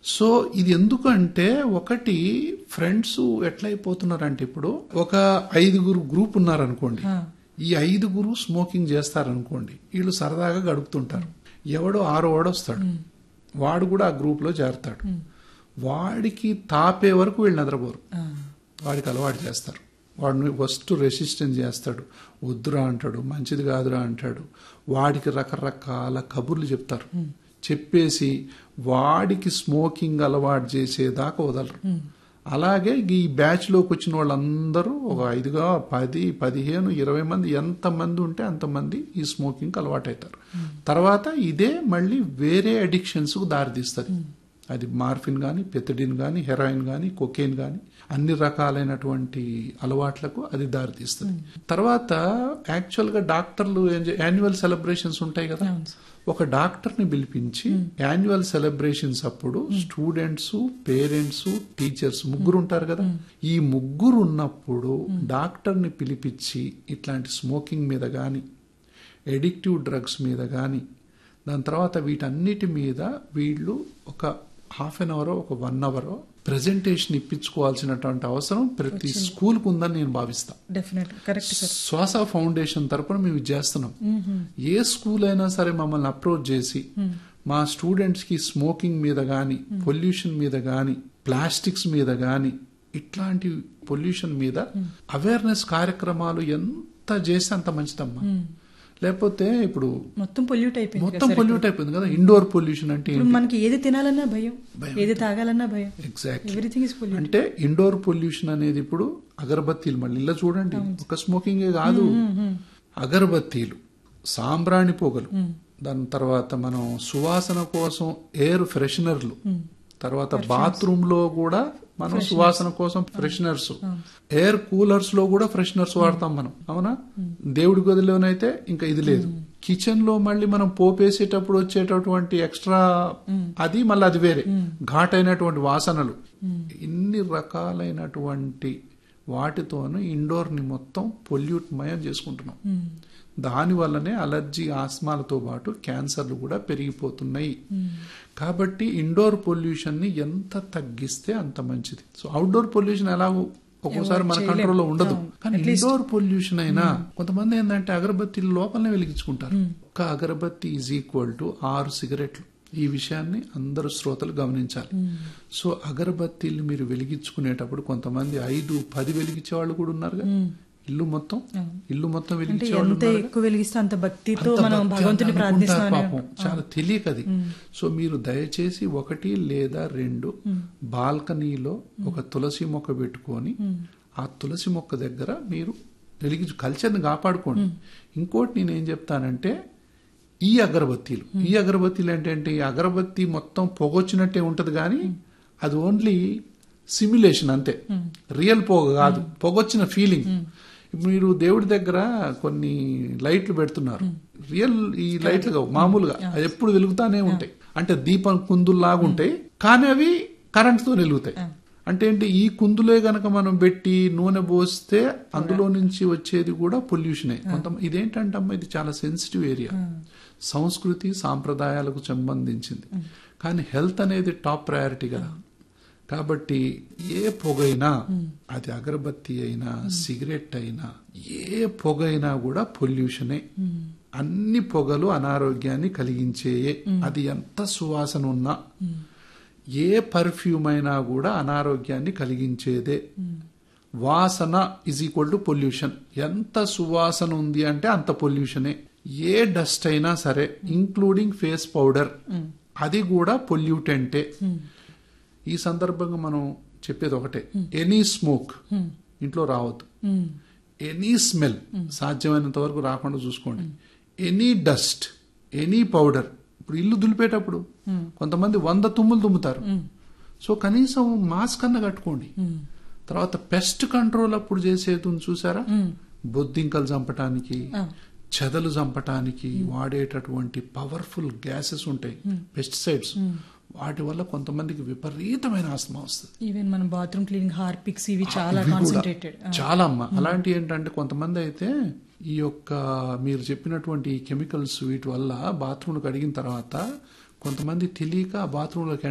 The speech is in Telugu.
సో ఇది ఎందుకంటే ఒకటి ఫ్రెండ్స్ ఎట్లయిపోతున్నారంటే ఇప్పుడు ఒక ఐదుగురు గ్రూప్ ఉన్నారనుకోండి ఈ ఐదుగురు స్మోకింగ్ చేస్తారనుకోండి వీళ్ళు సరదాగా గడుపుతుంటారు ఎవడో ఆరో వాడు వస్తాడు వాడు కూడా ఆ గ్రూప్ లో చేరతాడు వాడికి తాపే వరకు వీళ్ళు నిద్రపోరు వాడికి అలవాటు చేస్తారు వాడిని ఫస్ట్ రెసిస్టెన్స్ చేస్తాడు వద్దురా అంటాడు మంచిది కాదురా అంటాడు వాడికి రకరకాల కబుర్లు చెప్తారు చెప్పేసి వాడికి స్మోకింగ్ అలవాటు చేసేదాకా వదలరు అలాగే ఈ బ్యాచ్ లోకి వచ్చిన వాళ్ళందరూ ఒక ఐదుగా పది పదిహేను ఇరవై మంది ఎంత మంది ఉంటే అంతమంది ఈ స్మోకింగ్ అలవాటు అవుతారు తర్వాత ఇదే మళ్ళీ వేరే అడిక్షన్స్ కు దారితీస్తుంది అది మార్ఫిన్ కానీ పెథడిన్ కానీ హెరాయిన్ కానీ కొకేన్ కానీ అన్ని రకాలైనటువంటి అలవాట్లకు అది దారితీస్తుంది తర్వాత యాక్చువల్ గా డాక్టర్లు యాన్యువల్ సెలబ్రేషన్స్ ఉంటాయి కదా ఒక డాక్టర్ ని పిలిపించి యాన్యువల్ సెలబ్రేషన్స్ అప్పుడు స్టూడెంట్స్ పేరెంట్స్ టీచర్స్ ముగ్గురు ఉంటారు కదా ఈ ముగ్గురు ఉన్నప్పుడు డాక్టర్ ని పిలిపించి ఇట్లాంటి స్మోకింగ్ మీద గాని ఎడిక్టివ్ డ్రగ్స్ మీద గాని దాని తర్వాత వీటన్నిటి మీద వీళ్ళు ఒక హాఫ్ అన్ అవర్ ఒక వన్ అవర్ ప్రెజెంటేషన్ ఇప్పించుకోవాల్సినటువంటి అవసరం ప్రతి స్కూల్ కు ఉందని నేను భావిస్తా definite correct sir Swasa foundation తరపున మేము ఇది చేస్తున్నాం ఏ స్కూల్ అయినా సరే మమ్మల్ని అప్రోచ్ చేసి మా స్టూడెంట్స్ కి స్మోకింగ్ మీద గాని పొల్యూషన్ మీద గాని ప్లాస్టిక్స్ మీద గాని ఇట్లాంటి పొల్యూషన్ మీద అవేర్నెస్ కార్యక్రమాలు ఎంత చేస్తే అంత మంచిదమ్మా లేకపోతే ఇప్పుడు మొత్తం పొల్యూట్ అయిపోయింది మొత్తం పొల్యూట్ అయిపోయింది కదా ఇండోర్ పొల్యూషన్ అంటే ఇప్పుడు మనకి ఏది తినాలన్నా భయం ఏది తాగాలన్నా భయం ఎగ్జాక్ట్ ఎవ్రీథింగ్ ఇస్ పొల్యూట్ అంటే ఇండోర్ పొల్యూషన్ అనేది ఇప్పుడు అగరబత్తీలు మళ్ళీ ఇలా చూడండి ఒక స్మోకింగే కాదు అగరబత్తీలు సాంబ్రాణి పొగలు దాని తర్వాత మనం సువాసన కోసం ఎయిర్ ఫ్రెషనర్లు తర్వాత బాత్రూమ్ లో కూడా మనం సువాసన కోసం ఫ్రెషనర్స్ ఎయిర్ కూలర్స్ లో కూడా ఫ్రెషనర్స్ వాడతాం మనం అవునా దేవుడి గదిలోనైతే ఇంకా ఇది లేదు కిచెన్ లో మళ్ళీ మనం పోపేసేటప్పుడు వచ్చేటటువంటి ఎక్స్ట్రా అది మళ్ళీ అది వేరే ఘాట్ అయినటువంటి వాసనలు ఇన్ని రకాలైనటువంటి వాటితోను ఇండోర్ ని మొత్తం పొల్యూట్ మయం చేసుకుంటున్నాం దాని వల్లనే అలర్జీ ఆస్మాలతో పాటు క్యాన్సర్లు కూడా పెరిగిపోతున్నాయి కాబట్టి ఇండోర్ పొల్యూషన్ ని ఎంత తగ్గిస్తే అంత మంచిది సో అవుట్డోర్ పొల్యూషన్ ఎలాగో ఒక్కోసారి మన కంట్రోల్లో ఉండదు కానీ ఇండోర్ పొల్యూషన్ అయినా కొంతమంది ఏంటంటే అగరబత్తీలు లోపలనే వెలిగించుకుంటారు ఒక అగరబత్తి ఈజ్ ఈక్వల్ టు ఆరు సిగరెట్లు ఈ విషయాన్ని అందరు శ్రోతలు గమనించాలి సో అగరబత్తీలు మీరు వెలిగించుకునేటప్పుడు కొంతమంది ఐదు పది వెలిగించే వాళ్ళు కూడా ఉన్నారు కదా ఇల్లు మొత్తం ఇల్లు మొత్తం అంటే వెలిగించే వాళ్ళు ఎంత ఎక్కువ వెలిగిస్తే అంత భక్తితో అంత మనం భక్తి భగవంతుని అనుకుంటారు ప్రార్థిస్తామని పాపం చాలా తెలియక అది సో మీరు దయచేసి ఒకటి లేదా రెండు బాల్కనీలో ఒక తులసి మొక్క పెట్టుకొని ఆ తులసి మొక్క దగ్గర మీరు వెలిగించు కల్చర్ని కాపాడుకోండి ఇంకోటి నేను ఏం చెప్తానంటే ఈ అగరబత్తీలు ఈ అగరబత్తీలు ఏంటంటే ఈ అగరబత్తి మొత్తం పొగొచ్చినట్టే ఉంటది కానీ అది ఓన్లీ సిమ్యులేషన్ అంతే రియల్ పొగ కాదు పొగొచ్చిన ఫీలింగ్ మీరు దేవుడి దగ్గర కొన్ని లైట్లు పెడుతున్నారు రియల్ ఈ లైట్లు కావు మామూలుగా అది ఎప్పుడు వెలుగుతానే ఉంటాయి అంటే దీపం కుందుల్లాగా ఉంటాయి కానీ అవి కరెంట్ తో వెలుగుతాయి అంటే ఏంటి ఈ కుందులే గనక మనం పెట్టి నూనె పోస్తే అందులో నుంచి వచ్చేది కూడా పొల్యూషనే కొంత ఇదేంటంటే అమ్మ ఇది చాలా సెన్సిటివ్ ఏరియా సంస్కృతి సాంప్రదాయాలకు సంబంధించింది కానీ హెల్త్ అనేది టాప్ ప్రయారిటీ కదా కాబట్టి ఏ పొగైనా అది అగరబత్తి అయినా సిగరెట్ అయినా ఏ పొగైనా కూడా పొల్యూషనే అన్ని పొగలు అనారోగ్యాన్ని కలిగించేయే అది ఎంత సువాసన ఉన్నా ఏ పర్ఫ్యూమ్ అయినా కూడా అనారోగ్యాన్ని కలిగించేదే వాసన ఇజ్ ఈక్వల్ టు పొల్యూషన్ ఎంత సువాసన ఉంది అంటే అంత పొల్యూషనే ఏ డస్ట్ అయినా సరే ఇంక్లూడింగ్ ఫేస్ పౌడర్ అది కూడా పొల్యూటెంటే ఈ సందర్భంగా మనం చెప్పేది ఒకటే ఎనీ స్మోక్ ఇంట్లో రావద్దు ఎనీ స్మెల్ సాధ్యమైనంత వరకు రాకుండా చూసుకోండి ఎనీ డస్ట్ ఎనీ పౌడర్ ఇప్పుడు ఇల్లు దులిపేటప్పుడు కొంతమంది వంద తుమ్ములు తుమ్ముతారు సో కనీసం మాస్క్ అన్న కట్టుకోండి తర్వాత పెస్ట్ కంట్రోల్ అప్పుడు చేసేది ఉంది చూసారా బొద్దింకలు చంపటానికి చెదలు చంపటానికి వాడేటటువంటి పవర్ఫుల్ గ్యాసెస్ ఉంటాయి పెస్టిసైడ్స్ వాటి వల్ల కొంతమందికి విపరీతమైన ఆస్తమా వస్తుంది ఈవెన్ మన బాత్రూమ్ క్లీనింగ్ హార్పిక్స్ ఇవి చాలా ఇవి కూడా కాన్సన్ట్రేటెడ్ చాలా అమ్మ అలాంటి ఏంటంటే కొంతమంది అయితే ఈ యొక్క మీరు చెప్పినటువంటి కెమికల్స్ వీటి వల్ల బాత్రూమ్ కడిగిన తర్వాత కొంతమంది తెలియక బాత్రూంలోకి